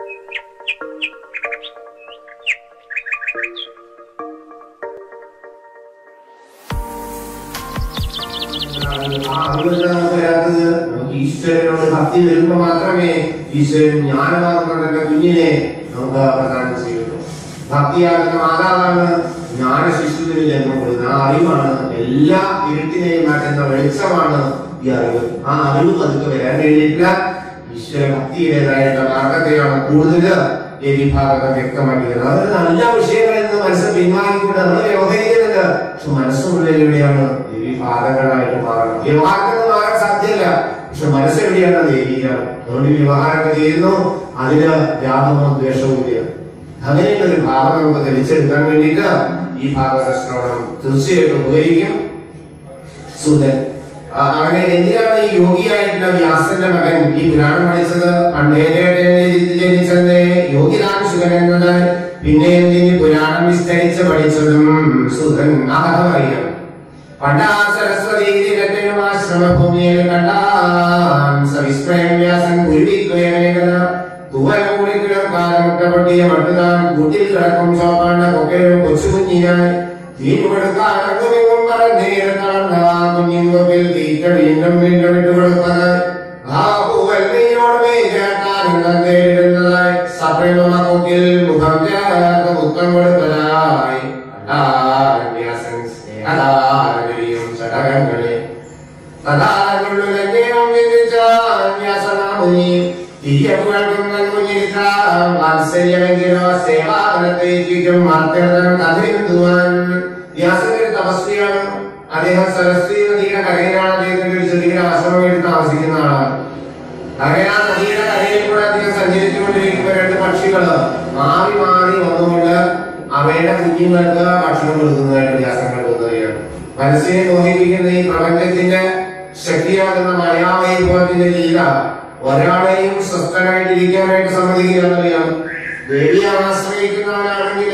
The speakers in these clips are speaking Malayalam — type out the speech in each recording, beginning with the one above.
ആ അറിവെന്താ നമുക്ക് വരാത്തത് നമുക്ക് ഈശ്വരനോട് ഭക്തി വരുമ്പോൾ മാത്രമേ ഈശ്വരൻ ജ്ഞാനമാകുന്ന കുഞ്ഞിനെ നമുക്ക് പ്രദാനം ചെയ്യുള്ളൂ ഭക്തിയാകുന്ന മാതാവാണ് ജ്ഞാന ശിശുവിന് ജന്മം കൊടുക്കുന്നത് ആ അറിവാണ് എല്ലാ ഇരുട്ടിനെയും മാറ്റുന്ന വെളിച്ചമാണ് ഈ അറിവ് ആ അറിവ് പതുക്കെ വരാൻ വേണ്ടിയിട്ടില്ല ഈശ്വര ഭക്തിയുടേതായിട്ടുള്ള മാർഗത്തെയാണ് കൂടുതൽ ഈ വിഭാഗം വ്യക്തമാക്കിയത് അത് നല്ല വിഷയങ്ങളിൽ നിന്ന് മനസ്സ് പിന്മാറിക്കൊണ്ട് നമ്മൾ വ്യവഹരിക്കുന്നുണ്ട് പക്ഷെ മനസ്സുള്ളിലൂടെയാണ് ഈ വിഭാഗങ്ങളായിട്ട് മാറണം വ്യവഹാരത്തിൽ നിന്ന് മാറാൻ സാധ്യമല്ല പക്ഷെ മനസ്സെവിടെയാണ് ദേവിയാണ് അതുകൊണ്ട് ഈ വ്യവഹാരമൊക്കെ ചെയ്യുന്നു അതിന് വ്യാപമോ ദ്വേഷവും ഇല്ല അങ്ങനെയുള്ള ഒരു ഭാവം നമുക്ക് തെളിച്ചെടുക്കാൻ വേണ്ടിയിട്ട് ഈ ഭാഗശ്രവണം തീർച്ചയായിട്ടും ഉപകരിക്കും സുധൻ ആ, അങ്ങനെ എന്തിനാണ് ഈ യോഗിയായിട്ടുള്ള വ്യാസന്റെ മകൻ ഈ പുരാണം പഠിച്ചത് പണ്ടേറെ ജനിച്ചത് യോഗിനാണ് ശുഗൻ എന്നത് പിന്നെ എന്തിന് പുരാണം വിസ്തരിച്ച് പഠിച്ചതും സുധൻ ആ കഥ അറിയാം പണ്ടാ സരസ്വതി തീരത്തിനും ആശ്രമഭൂമിയിൽ കണ്ടാൻ സവിസ്മയം വ്യാസൻ ഗുരുവിക്കുകയനേകത തുവലം കൂടി കിടക്കാലമുട്ട പൊട്ടിയ മട്ടുതാൻ കൂട്ടിൽ കിടക്കും ചോപ്പാണ്ട കൊക്കയും കൊച്ചുകുഞ്ഞിനായി തീരുമെടുക്കാനും പറഞ്ഞിരുന്ന കുഞ്ഞിൻ കൊപ്പിൽ തീറ്റ വീണ്ടും വീണ്ടും ഇട്ടുകൊടുപ്പതായി ആ പൂവൽ നീയോട് മേചേട്ടാനും തന്നേടുന്നതായി സപ്രമ കൊക്കിൽ മുഖം ചേർത്ത് മുത്തം കൊടുത്തതായി കണ്ടാന്യാസൻ സ്നേഹദാരിയും ചടകങ്ങളെ തഥാകുള്ളുലന്യം വിധിച്ചാന്യാസനാമുനി തിരിയപ്പുകൾക്കും നൽകുഞ്ഞിരിക്കാം വാത്സല്യമെങ്കിലോ സേവാവനത്തേക്കും മാർത്തം കഥയെത്തുവാൻ വ്യാസന്റെ തപസ്വിയാണ് അദ്ദേഹം സരസ്വതി നദിയുടെ കരയിലാണ് അദ്ദേഹത്തിന്റെ ഒരു ചെറിയ ആശ്രമം എടുത്ത് താമസിക്കുന്ന ആളാണ് അങ്ങനെ ആ നദിയുടെ കരയിൽ കൂടെ അദ്ദേഹം സഞ്ചരിച്ചുകൊണ്ടിരിക്കുമ്പോൾ രണ്ട് പക്ഷികള് മാറി മാറി വന്നുകൊണ്ട് അവയുടെ കുഞ്ഞുങ്ങൾക്ക് ഭക്ഷണം കൊടുക്കുന്നതായിട്ട് വ്യാസം കണ്ടുവരികയാണ് മനസ്സിനെ മോഹിപ്പിക്കുന്ന ഈ പ്രപഞ്ചത്തിന്റെ ശക്തിയാകുന്ന മായാവൈഭവത്തിന്റെ ലീല ഒരാളെയും സ്വസ്ഥനായിട്ടിരിക്കാനായിട്ട് സമ്മതിക്കുകയാണെന്നറിയാം ദേവിയെ ആശ്രയിക്കുന്നവനാണെങ്കിൽ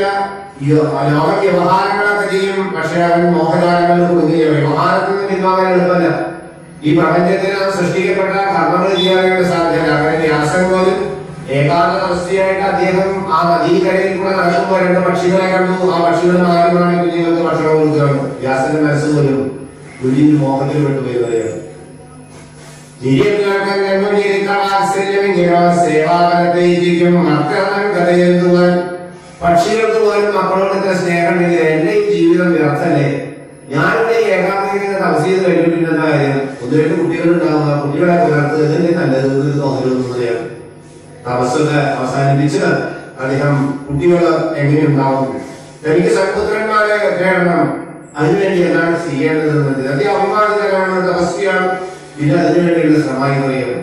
ലോക വ്യവഹാരങ്ങളൊക്കെ ചെയ്യും പക്ഷെ അവൻ മോഹജാലങ്ങളിൽ കുടുങ്ങിയ വ്യവഹാരത്തിൽ നിന്ന് പിന്മാറാൻ എളുപ്പമല്ല ഈ പ്രപഞ്ചത്തിന് സൃഷ്ടിക്കപ്പെട്ട കർമ്മങ്ങൾ ചെയ്യാനായിട്ട് സാധ്യത അങ്ങനെ വ്യാസൻ പോലും ഏകാന്ത അവസ്ഥയായിട്ട് അദ്ദേഹം ആ നദീകരയിൽ കൂടെ നടക്കുമ്പോൾ രണ്ട് പക്ഷികളെ കണ്ടു ആ പക്ഷികൾ മാറി മാറി കുഞ്ഞുങ്ങൾക്ക് ഭക്ഷണം കൊടുക്കുകയാണ് വ്യാസന്റെ മനസ്സ് പോലും കുഞ്ഞിന് മോഹത്തിൽ പെട്ടുപോയി പറയുകയാണ് തിരിയക്കാർക്കൻ വാത്സല്യമെങ്കിലോ സേവാപരത്തേക്കും മക്കളൻ കഥയെഴുതുവാൻ പക്ഷികൾക്ക് പോലും മക്കളോട് ഇത്ര സ്നേഹമില്ല എന്റെ ഈ ജീവിതം വ്യർത്ഥല്ലേ ഞാനിവിടെ ഈ ഏകാന്തരിക്കുന്ന തപസ് ചെയ്ത് കഴിഞ്ഞിട്ട് പിന്നെ എന്താ കാര്യം ഒന്ന് രണ്ട് കുട്ടികളുണ്ടാവുക കുട്ടികളെ പുലർത്തുക ഇതിന്റെ നല്ലത് എന്ന് തോന്നലൊന്നുമറിയാണ് തപസ്സൊക്കെ അവസാനിപ്പിച്ച് അദ്ദേഹം കുട്ടികൾ എങ്ങനെയുണ്ടാവും എനിക്ക് സൽപുത്രന്മാരെ വേണം അതിനുവേണ്ടി എന്താണ് ചെയ്യേണ്ടത് അതി അഭിമാനിതരാണ് തപസ്വിയാണ് പിന്നെ അതിനുവേണ്ടിയുള്ള ശ്രമമായി പറയുന്നത്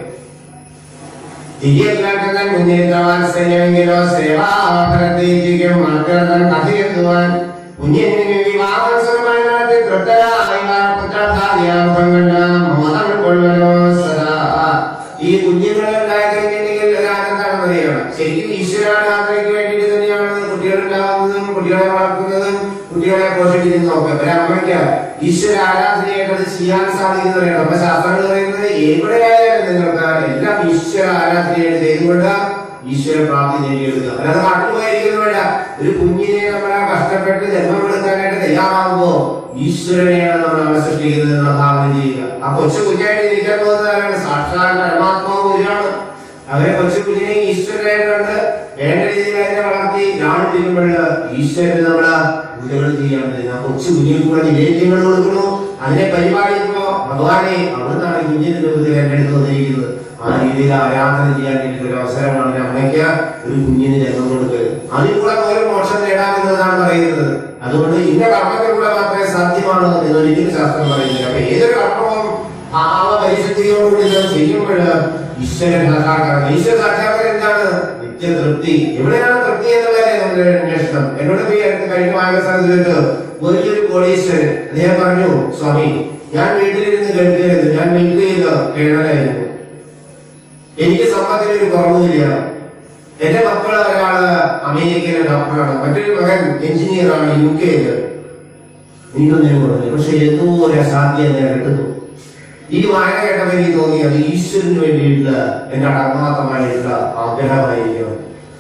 തിരിയല്ലാക്കാൻ കുഞ്ഞിരുത്തവാത്സല്യമെങ്കിലോ സേവാഭരത്തേക്കും മക്കളൻ കഥയെത്തുവാൻ കുഞ്ഞിന് വിവാഹസുരമായി നടത്തി തൃപ്തരായ പുത്രഭാര്യാമുഖം കണ്ട മോദം കൊള്ളലോ സദാ ഈ കുഞ്ഞുങ്ങളെ ഉണ്ടായിക്കഴിഞ്ഞിട്ടുണ്ടെങ്കിൽ ഒരു ആനന്ദമാണ് പറയുകയാണ് ശരിക്കും ഈശ്വരാരാധനയ്ക്ക് വേണ്ടിയിട്ട് തന്നെയാണ് കുട്ടികളുണ്ടാകുന്നതും കുട്ടികളെ വളർത്തുന്നതും കുട്ടികളെ പോഷിപ്പിക്കുന്നതും ഒക്കെ ഒരു അമ്മയ്ക്ക് ഈശ്വര ആരാധനയായിട്ട് അത് ചെയ്യാൻ സാധിക്കുന്നവരാണ് അപ്പൊ ശാസ്ത്രങ്ങൾ പറയുന്നത് എവിടെയായാലും നിങ്ങൾക്ക് എല്ലാം ഈശ്വര ആരാധനയായിട്ട് ചെയ്തുകൊണ്ട് ഈശ്വര പ്രാപ്തി നേടിയെടുക്കുക അല്ലാതെ കണ്ടുപോയിരിക്കുന്നവല്ല ഒരു കുഞ്ഞിനെ നമ്മൾ കഷ്ടപ്പെട്ട് ജന്മം കൊടുക്കാനായിട്ട് തയ്യാറാകുമ്പോ ഈശ്വരനെയാണ് നമ്മൾ അവിടെ സൃഷ്ടിക്കുന്നത് എന്ന ഭാവന ചെയ്യുക ആ കൊച്ചു കുഞ്ഞായിട്ട് ഇരിക്കാൻ പോകുന്നതാണ് സാക്ഷാൽ പരമാത്മാവ് ഗുരുവാണ് അവരെ കൊച്ചു കുഞ്ഞിനെ ഈശ്വരനായിട്ട് കണ്ട് വേണ്ട രീതിയിൽ അതിനെ വളർത്തി ലാളിപ്പിക്കുമ്പോൾ ഈശ്വരന് നമ്മള് പൂജകൾ ചെയ്യാൻ പറ്റുന്ന ആ കൊച്ചു കുഞ്ഞിന് കൂടെ നിവേദ്യങ്ങൾ കൊടുക്കണു അതിനെ പരിപാലിക്കുമ്പോ ഭഗവാനെ അവിടുന്നാണ് ഈ കുഞ്ഞിന്റെ രൂപത്തിൽ എന്റെ അടുത്ത് വന്നിരിക്കുന്നത് ആ രീതിയിൽ ആരാധന ചെയ്യാൻ വേണ്ടി ഒരു അവസരമാണ് ഒരു അമ്മയ്ക്ക് ഒരു കുഞ്ഞിന് ജന്മം കൊടുക്കൽ അതിൽ കൂടെ പോലും മോക്ഷം നേടാമെന്നതാണ് പറയുന്നത് അതുകൊണ്ട് ഇന്ന കർമ്മത്തിലൂടെ മാത്രമേ സാധ്യമാണ് എന്നൊരിക്കലും ശാസ്ത്രം പറയുന്നില്ല അപ്പൊ ഏതൊരു കർമ്മവും ഭാവ പരിശുദ്ധിയോടുകൂടി നാം ചെയ്യുമ്പോൾ ഈശ്വര സാക്ഷാത്കാരം ഈശ്വര സാക്ഷാത്കാരം എന്താണ് നിത്യതൃപ്തി എവിടെയാണ് തൃപ്തി എന്നുള്ളതല്ലേ നമ്മുടെ അന്വേഷണം എന്നോട് പോയി അടുത്ത് കഴിഞ്ഞ വായനസ്ഥാനത്തിലേക്ക് വലിയൊരു കോടീശ്വരൻ അദ്ദേഹം പറഞ്ഞു സ്വാമി ഞാൻ വീട്ടിലിരുന്ന് കേൾക്കരുത് ഞാൻ മിലിറ്ററിയിൽ കേരളായിരുന്നു എനിക്ക് സമ്പത്തിന് ഒരു കുറവുമില്ല എന്റെ മക്കള് ഒരാള് അമേരിക്കയിലെ ഡോക്ടറാണ് മറ്റൊരു മകൻ എഞ്ചിനീയറാണ് യു കെയില് നീണ്ടൊന്നിനും പറഞ്ഞു പക്ഷെ എന്തോ ഒരു അസാധ്യത കിട്ടുന്നു ഈ വായന കേട്ടപ്പോൾ എനിക്ക് തോന്നി അത് ഈശ്വരന് വേണ്ടിയിട്ടുള്ള എന്റെ ആത്മാർത്ഥമായിട്ടുള്ള ആഗ്രഹമായിരിക്കും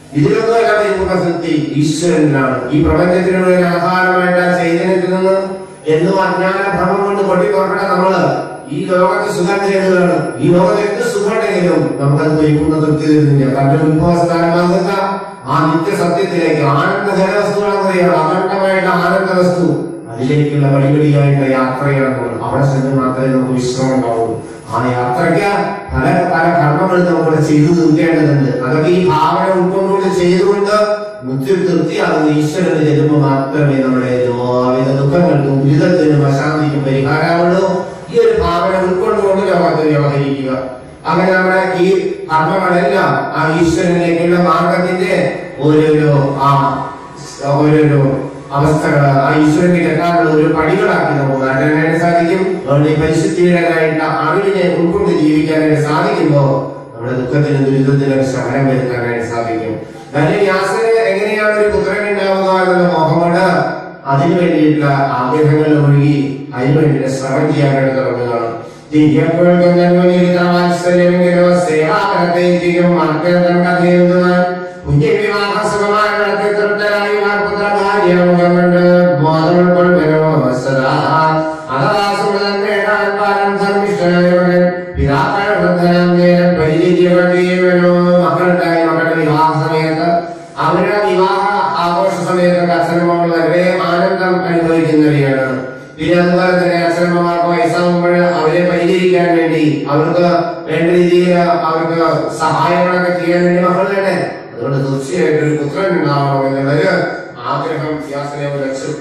ഇതിലൊന്നും എല്ലാം പരിപൂർണ്ണ സത്യ ഈശ്വരനാണ് ഈ പ്രപഞ്ചത്തിനുള്ള ഒരു ആധാരമായിട്ട് ആ ചൈതന്യത്തിൽ നിന്ന് എന്നും അജ്ഞാന ഭ്രമം കൊണ്ട് പൊട്ടിപ്പുറപ്പെട്ട നമ്മള് ഈ ലോകത്ത് സുഖം തേടുകയാണ് ഈ ലോകത്ത് എന്ത് സുഖമുണ്ടെങ്കിലും നമുക്കത് പരിപൂർണ്ണ തൃപ്തി തരുന്നില്ല തന്റെ ഉത്ഭവസ്ഥാനമാകുന്ന ആ നിത്യസത്യത്തിലേക്ക് ആനന്ദ ഘനവസ്തുവാണെന്ന് അറിയാം അഖണ്ഡമായിട്ട് ആനന്ദ വസ്തു അതിലേക്കുള്ള വഴിവഴിയായിട്ട് യാത്രയാണ് നമ്മൾ അവിടെ ചെന്ന് മാത്രമേ നമുക്ക് വിശ്രമം ഉണ്ടാവുള്ളൂ ആ യാത്രയ്ക്ക് പല പല കർമ്മങ്ങൾ നമുക്ക് ചെയ്തു തീർക്കേണ്ടതുണ്ട് അതൊക്കെ ഈ ഭാവന ഉൾക്കൊണ്ടുകൊണ്ട് ചെയ്തുകൊണ്ട് മുക്തി തൃപ്തിയാകുന്ന ഈശ്വരന് ചെല്ലുമ്പോൾ മാത്രമേ നമ്മുടെ എല്ലാവിധ ദുഃഖങ്ങൾക്കും ദുരിതത്തിനും അശാന്തിക്കും പരിഹാരമുള്ളൂ ഈ ഒരു ഭാവന ഉൾക്കൊണ്ടുകൊണ്ട് ലോകത്ത് വ്യവഹരിക്കുക അങ്ങനെ നമ്മുടെ ഈ കർമ്മങ്ങളെല്ലാം ആ ഈശ്വരനിലേക്കുള്ള മാർഗത്തിന്റെ ഓരോരോ ആ ഓരോരോ അവസ്ഥകൾ ആ ഈശ്വരന്റെ എത്താനുള്ള ഒരു പടികളാക്കി നമുക്ക് മാറ്റാനായിട്ട് സാധിക്കും അതുകൊണ്ട് ഈ പരിശുദ്ധിയുടേതായിട്ട് അറിവിനെ ഉൾക്കൊണ്ട് ജീവിക്കാനായിട്ട് സാധിക്കുമ്പോൾ നമ്മുടെ ദുഃഖത്തിനും ദുരിതത്തിനും ശമനം വരുത്താനായിട്ട് സാധിക്കും നല്ല വ്യാസന് എങ്ങനെയാണ് ഒരു പുത്രൻ ഉണ്ടാവുക എന്നുള്ള മോഹമുണ്ട് അതിനു വേണ്ടിയിട്ടുള്ള ആഗ്രഹങ്ങൾ ഒഴുകി അതിനു വേണ്ടിയിട്ട് ശ്രമം ചെയ്യാനായിട്ട് തുടങ്ങുകയാണ് ദിവ്യപ്പോഴേക്കും വാത്സല്യമെങ്കിലോ സേവാകരത്തേക്കും മർക്കരം കഥയെഴുതുവാൻ കുഞ്ഞിവിവാഹ സുഖമായി നടത്തി തൃപ്തരായി പുത്രഭാര്യമുഖം കൊണ്ട് ബോധം ഉൾക്കൊള്ളുവനോ സദാ അഥവാ സുഹൃതം നേടാൻ പാലം ധർമ്മിഷ്ഠനായവൻ പിതാക്കൾ വൃദ്ധനാം നേരം പരിചരിക്കപ്പെടുകയുമല്ലോ മക്കളുണ്ടായി മക്കളുടെ വിവാഹ സമയത്ത് അവരുടെ വിവാഹ ആഘോഷ സമയത്തൊക്കെ അച്ഛനമ്മകൾ വളരെ ആനന്ദം അനുഭവിക്കുന്നവരെയാണ് പിന്നെ അതുപോലെ തന്നെ അച്ഛനമ്മമാർക്ക് വയസ്സാകുമ്പോൾ അവരെ പരിചരിക്കാൻ വേണ്ടി അവർക്ക് വേണ്ട രീതിയിൽ അവർക്ക് സഹായങ്ങളൊക്കെ ചെയ്യാൻ വേണ്ടി മക്കൾ വേണ്ടേ അതുകൊണ്ട് തീർച്ചയായിട്ടും ഒരു പുത്രൻ ഉണ്ടാവണം എന്നുള്ളൊരു ആഗ്രഹം വ്യാസനെ ലക്ഷ്യം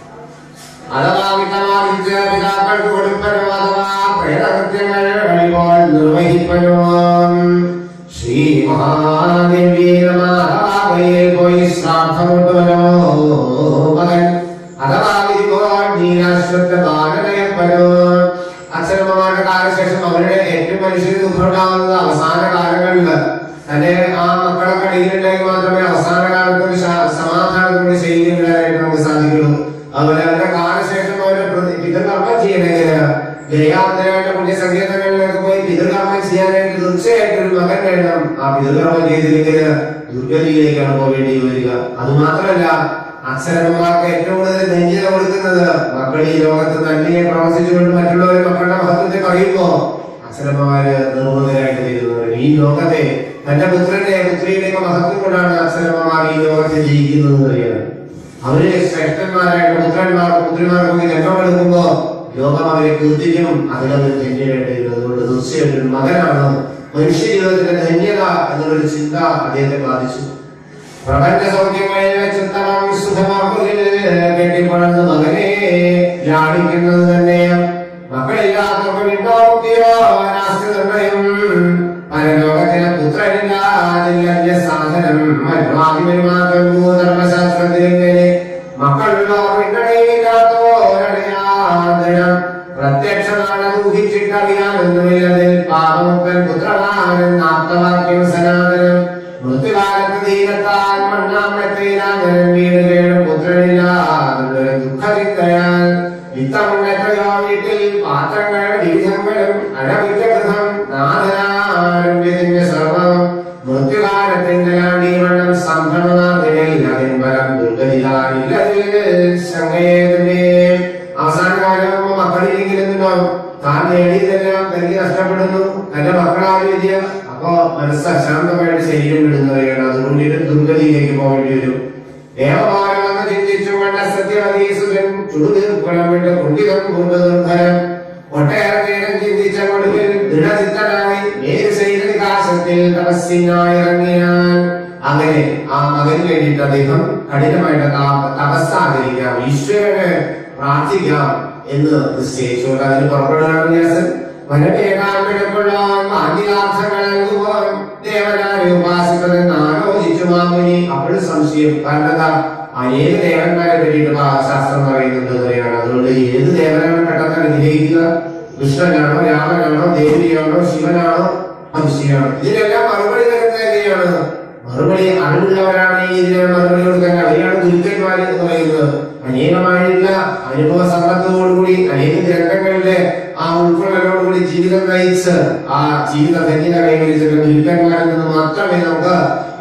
അഥവാ വിട്ടമാർജിച്ച പിതാക്കൾക്ക് കൊടുപ്പനോ അഥവാ പ്രേതകൃത്യങ്ങൾ കഴിയുമ്പോൾ നിർവഹിപ്പനോ ശ്രീ മഹാദേവീരമാകയെ പോയി ശ്രാദ്ധമുട്ടുവനോ മകൻ അഥവാ വിധിപോൽ നീരാശ്വത്ത ബാലനയപ്പനോ അച്ഛനമ്മമാരുടെ കാലശേഷം അവരുടെ ഏറ്റവും മനുഷ്യന് ദുഃഖമുണ്ടാകുന്നത് അവസാന കാലങ്ങളിൽ തന്റെ ആ മക്കളൊക്കെ അടിയിലുണ്ടെങ്കിൽ മാത്രമേ അവസാന കാലത്ത് ഒരു ശാ- സമാധാനത്തോടെ ചെയ്യുന്നതിനായിട്ട് നമുക്ക് സാധിക്കുള്ളൂ അതുപോലെ അവരുടെ കാലശേഷം അവര് പ്രതി- പിതൃകർമ്മം ചെയ്യണമെങ്കിൽ ജയാന്തരായിട്ട് പുണ്യ സങ്കേതങ്ങളിലൊക്കെ പോയി പിതൃകർമ്മം ചെയ്യാനായിട്ട് തീർച്ചയായിട്ടും ഒരു മകൻ വേണം ആ പിതൃകർമ്മം ചെയ്തില്ലെങ്കിൽ ദുർഗതിയിലേക്കാണ് പോകേണ്ടി വരിക അത് മാത്രമല്ല അക്ഷരന്മാർക്ക് ഏറ്റവും കൂടുതൽ ധന്യത കൊടുക്കുന്നത് മക്കൾ ഈ ലോകത്ത് നന്മയെ പ്രവർത്തിച്ചുകൊണ്ട് മറ്റുള്ളവരെ മക്കളുടെ മഹത്വത്തെ പറയുമ്പോ അക്ഷരന്മാര് നിർമ്മതരായിട്ട് തീരുന്നത് ഈ ലോകത്തെ തന്റെ പുത്രന്റെ പുത്രിയുടെ മഹത്വം കൊണ്ടാണ് അക്ഷരന്മാർ ഈ ലോകത്തെ ജയിക്കുന്നത് അറിയാം അവര് ശ്രേഷ്ഠന്മാരായിട്ട് പുത്രന്മാർക്കും പുത്രിമാർക്കും ജന്മമെടുക്കുമ്പോ ലോകം അവരെ കീർത്തിക്കും അതിലവർ ധന്യരായിട്ട് തീരും അതുകൊണ്ട് തീർച്ചയായിട്ടും ഒരു മകനാണ് മനുഷ്യ ജീവിതത്തിന്റെ ധന്യത എന്നുള്ളൊരു ചിന്ത അദ്ദേഹത്തെ ബാധിച്ചു പ്രപഞ്ച സൗഖ്യങ്ങളിൽ വെച്ചുത്തമം സുഖമാക്കുകിൽ കെട്ടിപ്പണന്ന് മകനെ ലാളിക്കുന്നത് തന്നെ മക്കളില്ലാത്തവർക്ക് വിട്ടോക്തിയോ നാസ്തി നിർണയം പരലോകത്തിന് പുത്രനില്ലാതില്ല സാധനം മരുമാതിമാക്കം ധർമ്മശാസ്ത്രത്തിലെങ്ങനെ മക്കളുള്ളവർ പിന്നടയില്ലാത്തോരടയാദനം പ്രത്യക്ഷമാണെന്ന് ഊഹിച്ചിട്ടറിയാമെന്നുമില്ലതിൽ പാപമുക്കൻ പുത്രമാനൻ ആപ്തവാക്യം സനാതനം മൃത്യുകാലത്ത് തീരത്താൽ മണ്ണാമ്പത്തേനാകരൻ വീട് കേടും പുത്രനില്ല ദുഃഖചിന്തയാൽ വിത്തമുണ്ടെത്രയോ വീട്ടിൽ പാത്രങ്ങളുടെ വിവിധങ്ങളും അഴവിറ്റ ഗൃഹം നാഥനാരംഭ്യതിന്റെ സർവം മൃത്യുകാലത്തിന്റെ ലാണ്ടീവണ്ണം സംഭ്രമനാഥനിൽ അതിൻ ഫലം ദുർഗതിയിലാണില്ലതിൽ ശങ്കയേതുമേ അവസാന കാലമാകുമ്പോ മക്കളില്ലെങ്കിലെന്നുണ്ടാവും താൻ നേടിയതെല്ലാം തനിക്ക് നഷ്ടപ്പെടുന്നു തന്റെ മക്കളാരും ഇല്ല അപ്പോ മനസ്സ് അശാന്തമായിട്ട് ശരീരം വിടുന്നവരെയാണ് അതുകൊണ്ട് ഇത് ദുർഗതിയിലേക്ക് പോകേണ്ടി വരും ദേവമാരെന്ന് ചിന്തിച്ചു കണ്ട സത്യമതീസുരൻ ചുടുതീർക്കുളം വിട്ട് കുണ്ടിതം കൊണ്ട് നിർഭരം ഒട്ടേറെ നേരം ചിന്തിച്ച കൊടുവിൽ ദൃഢചിത്തനായി നേര് ചെയ്ത വികാസത്തിൽ തപസ്സിനായി ഇറങ്ങിയാൻ അങ്ങനെ ആ മകന് വേണ്ടിയിട്ട് അദ്ദേഹം കഠിനമായിട്ട് താപ- തപസ്സാചരിക്കാം ഈശ്വരനെ പ്രാർത്ഥിക്കാം എന്ന് നിശ്ചയിച്ചുകൊണ്ട് അതിന് പുറപ്പെടുകയാണ് വ്യാസൻ വനമേകാമ്പിടക്കുള്ള മാന്യാർത്ഥങ്ങൾ നൽകുമ്പോൾ ദേവനാരെ ഉപാസിപ്പതെന്ന് ആലോചിച്ചു മാമുനി അപ്പോഴും സംശയം കാരണം എന്താ അനേക ദേവന്മാരെ പറ്റിയിട്ട് പാ- ശാസ്ത്രം പറയുന്നുണ്ട് എന്നറിയാണ് അതുകൊണ്ട് ഏത് ദേവനാണ് പെട്ടെന്ന് അനുഗ്രഹിക്കുക കൃഷ്ണനാണോ രാമനാണോ ദേവിയാണോ ശിവനാണോ സംശയമാണ് ഇതിനെല്ലാം മറുപടി തരുന്നത് എങ്ങനെയാണ് മറുപടി അറിവുള്ളവരാണ് ഈ ഇതിനെ മറുപടി കൊടുക്കാൻ അവരെയാണ് ഗുരുക്കന്മാർ എന്ന് പറയുന്നത് അനേകമായുള്ള അനുഭവ സമ്പത്തോടുകൂടി അനേക ഗ്രന്ഥങ്ങളുടെ ആ ഉൾക്കൊള്ളലോടുകൂടി ജീവിതം നയിച്ച് ആ ജീവിത ധന്യത കൈവരിച്ചിട്ട് ഗുരുക്കന്മാരിൽ നിന്ന് മാത്രമേ നമുക്ക്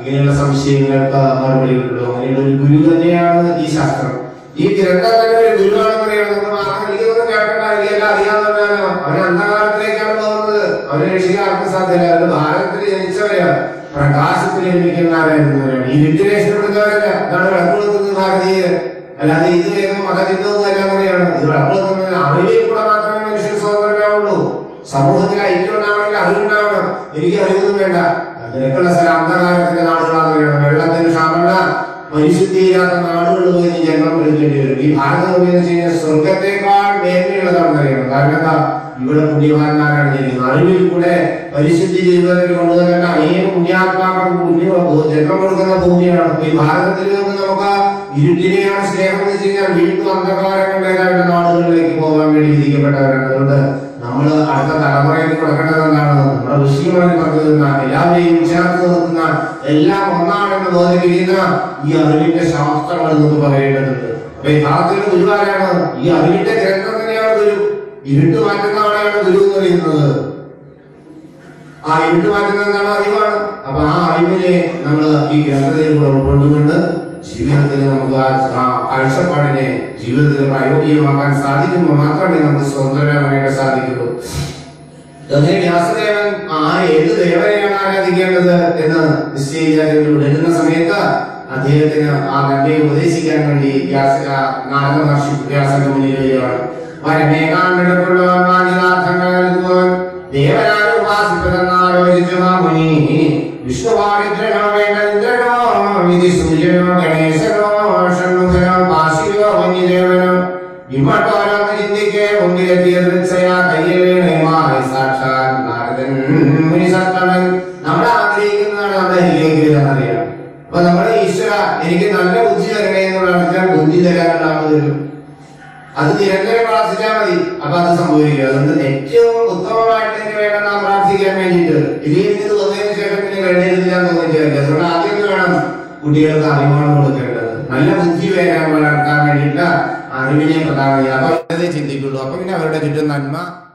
ഇങ്ങനെയുള്ള സംശയങ്ങൾക്ക് മറുപടി കിട്ടും അങ്ങനെയുള്ള ഒരു ഗുരു തന്നെയാണ് ഈ ശാസ്ത്രം ഈ ഗ്രന്ഥം തന്നെ ഒരു ഗുരുവാണെന്ന് പറയുന്നത് നമ്മൾ മാത്രം എനിക്കൊന്നും കേൾക്കണ്ട എനിക്കെല്ലാം അറിയാവുന്നവരാണ് അവൻ അന്ധകാലത്തിലേക്കാണ് പോകുന്നത് അവനെ രക്ഷിക്കാൻ ആർക്കും സാധ്യത അവര് ഭാരതത്തിൽ ജനിച്ചവരാ പ്രകാശത്തിൽ ജനിക്കുന്നവരായിരുന്നവരാണ് ഈ വീട്ടിനെ ഇഷ്ടപ്പെടുന്നവരല്ല അതാണ് വിളക്കുകൊടുക്കുന്നത് ഭാരതീയർ അല്ലാതെ ഇത് വേഗം മതചിന്തവും എല്ലാം കൂടിയാണ് ഇത് വിളക്കുകൊടുക്കുന്നത് അറിവിൽ കൂടെ മാത്രമേ മനുഷ്യൻ സ്വതന്ത്രനാവുള്ളൂ സമൂഹത്തിൽ ഐക്യം ഉണ്ടാവണമെങ്കിൽ അറിവുണ്ടാവണം എനിക്ക് അറിവൊന്നും വേണ്ട അതിനൊക്കെയുള്ള സ്ഥലം അന്ധകാലത്തിന്റെ നാടുകളാണ് വേണം വെള്ളത്തിന് ക്ഷാമല്ല പരിശുദ്ധിയില്ലാത്ത നാടുകളിൽ പോയി നീ ജന്മം എടുക്കേണ്ടി വരും ഈ ഭാരതം എന്ന് വെച്ച് കഴിഞ്ഞാൽ സ്വർഗത്തെക്കാൾ മേന്മയുള്ളതാണെന്ന് അറിയണം കാരണം എന്താ ഇവിടെ പുണ്യവാന്മാരാണ് ജനിക്കുന്നത് അറിവിൽ കൂടെ പരിശുദ്ധി ജീവിതത്തിൽ കൊണ്ടുവരേണ്ട അനേകം പുണ്യാത്മാക്കൾക്ക് പുണ്യ ജന്മം കൊടുക്കുന്ന ഭൂമിയാണ് അപ്പൊ ഈ ഭാരതത്തിൽ നിന്ന് നമുക്ക് ഇരുട്ടിനെയാണ് സ്നേഹം എന്ന് വെച്ച് കഴിഞ്ഞാൽ വീണ്ടും അന്ധകാരങ്ങളുടേതായിട്ട് നാടുകളിലേക്ക് പോകാൻ വേണ്ടി വിധിക്കപ്പെട്ടവരാണ് അതുകൊണ്ട് നമ്മൾ അടുത്ത തലമുറയ്ക്ക് കൊടുക്കേണ്ടത് എന്താണ് നമ്മുടെ ഋഷിമാരെ പറഞ്ഞിരുന്ന എല്ലാവരെയും ചേർത്ത് നിർത്തുന്ന എല്ലാം ഒന്നാണെന്ന് ബോധിപ്പിക്കുന്ന ഈ അറിവിന്റെ ശാസ്ത്രങ്ങൾ നമുക്ക് പറയേണ്ടതുണ്ട് അപ്പൊ യഥാർത്ഥത്തിൽ ഗുരുവാരാണ് ഈ അറിവിന്റെ ഗ്രന്ഥം തന്നെയാണ് ഗുരു ഇരുട്ട് മാറ്റുന്ന ആളെയാണ് ഗുരു എന്ന് പറയുന്നത് ആ ഇരുട്ട് മാറ്റുന്നത് എന്താണ് അറിവാണ് അപ്പൊ ആ അറിവിനെ നമ്മൾ ഈ ഗ്രന്ഥത്തിൽ കൂടെ ഉൾക്കൊണ്ടുകൊണ്ട് ജീവിതത്തിൽ നമുക്ക് ആ ആ കാഴ്ചപ്പാടിനെ ജീവിതത്തിൽ പ്രായോഗികമാക്കാൻ സാധിക്കുമ്പോൾ മാത്രമേ നമുക്ക് സ്വതന്ത്രമായിട്ട് സാധിക്കുള്ളൂ അങ്ങനെ വ്യാസദേവൻ ആ ഏത് ദേവനെയാണ് ആരാധിക്കേണ്ടത് എന്ന് നിശ്ചയിച്ചാൽ എഴുതുന്ന സമയത്ത് അദ്ദേഹത്തിന് ആ നന്മയെ ഉപദേശിക്കാൻ വേണ്ടി വ്യാസ ആ നാരദ മഹർഷി വ്യാസന്റെ മുന്നിൽ വരികയാണ് വരമേകാണ്ടെടുക്കുള്ളവൻ വാചിതാർത്ഥങ്ങൾ നൽകുവാൻ ദേവനാണ് ഉപാസിപ്പതെന്ന് ആലോചിച്ചു ആ മുനി വിഷ്ണുവാണിദ്രനോ വേണ്ട ഇന്ദ്രനോ വിധി സൂര്യനോ ഗണേശനോ ഷൺമുഖനോ കാശിയോ വന്യദേവനോ ഇമ്മട്ടോരോന്ന് ചിന്തിക്കെ മുമ്പിലെത്തിയ ദൃക്ഷയ കയ്യിൽ വീണയുമായി സാക്ഷാൽ നാരദൻ മുനിസത്തമൻ നമ്മളെ ആഗ്രഹിക്കുന്നതാണ് നമ്മുടെ ഹരിയോഗ്യത അറിയാം അപ്പൊ നമ്മുടെ ഈശ്വര എനിക്ക് നല്ല ബുദ്ധി തരണേ എന്നുള്ള ആൾക്കാർ ബുദ്ധി തരാനുള്ള ആൾ വരും അത് നിരന്തരം പ്രാർത്ഥിച്ചാൽ മതി അപ്പൊ അത് സംഭവിക്കും അതുകൊണ്ട് ഏറ്റവും ഉത്തമമായിട്ട് എനിക്ക് വേണം നാം പ്രാർത്ഥിക്കാൻ വേണ്ടിയിട്ട് ഇതിൽ ഇത് വന്നതിന് ശേഷം പിന്നെ വേണ്ടിയിരുന്നില്ല എന്ന് തോന്നിച്ചില്ല അതുകൊണ്ട് ആദ്യം എന്ത് വേണം കുട്ടികൾക്ക് അറിവാണ് കൊടുക്കേണ്ടത് നല്ല ബുദ്ധി വരാൻ വളർത്താൻ വേണ്ടിയിട്ട് അറിവിനെ പ്രധാനം ചെയ്യുക അപ്പൊ അതേ ചിന്തിക്കുള്ളൂ അപ്പൊ പിന്നെ അവരുടെ ചുറ്റും നന്മ